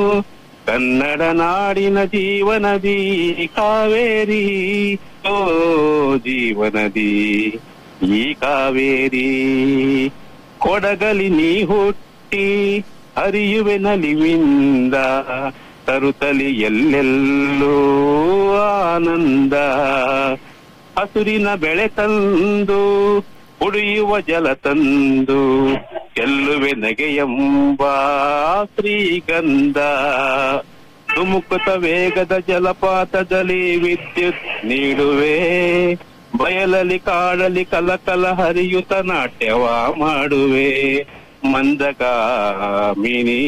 ಕನ್ನಡ ನಾಡಿನ ಜೀವನದಿ ಕಾವೇರಿ ಓ ಜೀವನದಿ ಈ ಕಾವೇರಿ ಕೊಡಗಲಿ ನೀ ಹುಟ್ಟಿ ಹರಿಯುವೆ ನಲಿವಿಂದ ತರುತ್ತಲಿ ಎಲ್ಲೆಲ್ಲೂ ಆನಂದ ಹಸುರಿನ ಬೆಳೆ ತಂದು ಉಳಿಯುವ ಜಲ ತಂದು ಚೆಲ್ಲುವೆ ನಗೆಯೆಂಬ ಶ್ರೀಗಂಧ ಧುಮುಕುತ ವೇಗದ ಜಲಪಾತದಲ್ಲಿ ವಿದ್ಯುತ್ ನೀಡುವೆ ಬಯಲಲ್ಲಿ ಕಾಡಲಿ ಕಲಕಲ ಹರಿಯುತ ನಾಟ್ಯವ ಮಾಡುವೆ ಮಂದಗಾಮಿನಿ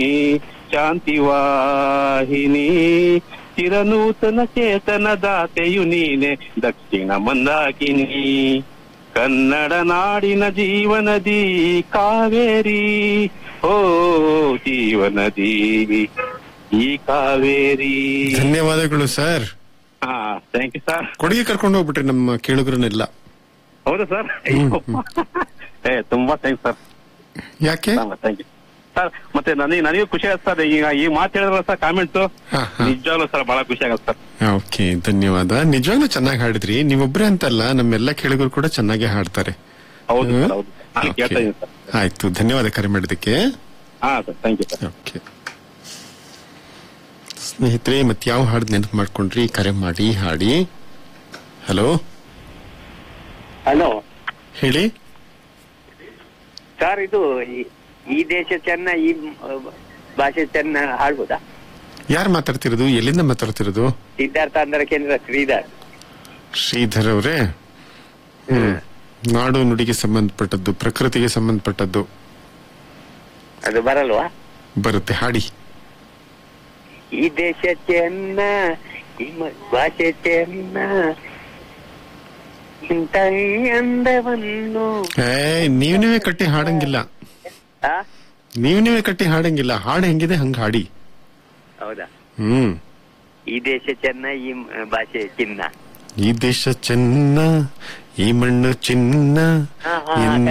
ಶಾಂತಿವಾಹಿನಿ ಚಿರನೂತನ ಚೇತನ ದಾತೆಯು ನೀನೆ ದಕ್ಷಿಣ ಮಂದಾಕಿನಿ ಕನ್ನಡ ನಾಡಿನ ಜೀವನದಿ ಕಾವೇರಿ ಓ ಜೀವನದಿ ಈ ಕಾವೇರಿ ಧನ್ಯವಾದಗಳು ಸರ್ ಹಾ ಥ್ಯಾಂಕ್ ಯು ಸರ್ ಕೊಡುಗೆ ಕರ್ಕೊಂಡು ಹೋಗ್ಬಿಟ್ರಿ ನಮ್ಮ ಕೇಳುಗರನ್ನೆಲ್ಲ ಹೌದಾ ಸರ್ ಏ ತುಂಬಾ ಥ್ಯಾಂಕ್ಸ್ ಸರ್ ಯಾಕೆ ಥ್ಯಾಂಕ್ ಯು ಸರ್ ಮತ್ತೆ ನನಗೆ ನನಗೂ ಖುಷಿ ಆಗುತ್ತೆ ಸರ್ ಈಗ ಈ ಮಾತು ಹೇಳಿದ್ರ ಸರ್ ಕಾಮೆಂಟ್ಸ್ ಹಾ, ಹಾ. ನಿಜವಾಗ್ಲೂ ಸರ್ ಬಹಳ ಖುಷಿ ಆಗುತ್ತೆ ಸರ್ ಓಕೆ ಧನ್ಯವಾದ ನಿಜವಾಗ್ಲೂ ಚೆನ್ನಾಗಿ ಹಾಡಿದ್ರಿ ನೀವೊಬ್ರೇ ಅಂತಲ್ಲ ನಮ್ಮೆಲ್ಲ ಕೇಳುಗರು ಕೂಡ ಚೆನ್ನಾಗಿ ಹಾಡ್ತಾರೆ ಹೌದು ಹ್ಮ್. ಸರ್ ಹೌದು ನಾನು Okay. ಕೇಳ್ತಾ ಇದ್ದೀನಿ ಸರ್ ಆಯ್ತು ಧನ್ಯವಾದ ಕರೆ ಮಾಡಿದ್ದಕ್ಕೆ ಹಾ sir thank you sir okay ಸ್ನೇಹಿತರೆ ಮತ್ತೆ ಯಾವ ಹಾಡು ನೆನಪು ಮಾಡ್ಕೊಂಡ್ರಿ ಕರೆ ಮಾಡಿ ಹಾಡಿ ಹಲೋ ಹಲೋ ಹೇಳಿ ಸರ್ ಇದು ಈ- ಈ ದೇಶ ಚೆನ್ನ ಈ ಮ- ಭಾಷೆ ಚೆನ್ನ ಹಾಡ್ಬೋದಾ ಯಾರು ಮಾತಾಡ್ತಿರೋದು ಎಲ್ಲಿಂದ ಮಾತಾಡ್ತಿರೋದು ಸಿದ್ಧಾರ್ಥ ಅಂದ್ರ ಕೇಂದ್ರ ಶ್ರೀಧರ್ ಶ್ರೀಧರ್ ಅವರೇ ಹ್ಮ್ ನಾಡು ನುಡಿಗೆ ಸಂಬಂಧಪಟ್ಟದ್ದು ಪ್ರಕೃತಿಗೆ ಸಂಬಂಧಪಟ್ಟದ್ದು ಅದು ಬರಲ್ವಾ ಬರುತ್ತೆ ಹಾಡಿ ಈ ದೇಶ ಚೆನ್ನ ಈ ಮ- ಭಾಷೆ ಚೆನ್ನ ಇಂಥ ಈ ಅಂದವನ್ನು ಏ ನೀವ್ ನೀವೇ ಕಟ್ಟಿ ಹಾಡಂಗಿಲ್ಲ ಆ? ನೀವ್ ನೀವೇ ಕಟ್ಟಿ ಹಾಡಂಗಿಲ್ಲ ಹಾಡು ಹೆಂಗಿದೆ ಹಂಗ ಹಾಡಿ ಹೌದಾ ಹ್ಮ್ ಈ ದೇಶ ಚೆನ್ನ ಈ ಮ- ಭಾಷೆ ಚಿನ್ನ ಈ ದೇಶ ಚೆನ್ನ ಈ ಮಣ್ಣು ಚಿನ್ನ ಹಾ, ಹಾ, ಎನ್ನ